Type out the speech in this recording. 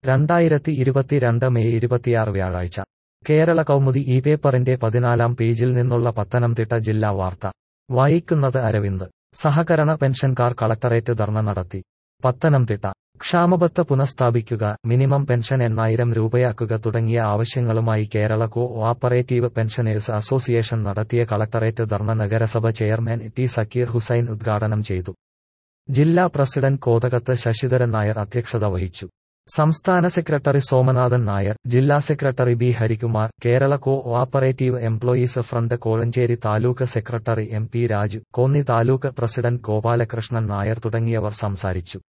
രണ്ടായിരത്തി ഇരുപത്തിരണ്ട് മെയ് ഇരുപത്തിയാറ് വ്യാഴാഴ്ച കേരള കൗമുദി ഈ പേപ്പറിന്റെ പതിനാലാം പേജിൽ നിന്നുള്ള പത്തനംതിട്ട ജില്ലാ വാർത്ത വായിക്കുന്നത് അരവിന്ദ് സഹകരണ പെൻഷൻകാർ കളക്ടറേറ്റ് ധർണ നടത്തി പത്തനംതിട്ട ക്ഷാമബത്ത പുനഃസ്ഥാപിക്കുക മിനിമം പെൻഷൻ എണ്ണായിരം രൂപയാക്കുക തുടങ്ങിയ ആവശ്യങ്ങളുമായി Kerala cooperative pensioners association നടത്തിയ കളക്ടറേറ്റ് ധർണ നഗരസഭ ചെയർമാൻ ടി സക്കീർ ഹുസൈൻ ഉദ്ഘാടനം ചെയ്തു ജില്ലാ പ്രസിഡന്റ് കോതകത്ത് ശശിധരൻ നായർ അധ്യക്ഷത വഹിച്ചു സംസ്ഥാന സെക്രട്ടറി സോമനാഥൻ നായർ ജില്ലാ secretary B Harikumar Kerala cooperative employees front Kozhencherry taluk secretary M P Raju Konni taluk president Gopalakrishnan Nair തുടങ്ങിയവർ സംസാരിച്ചു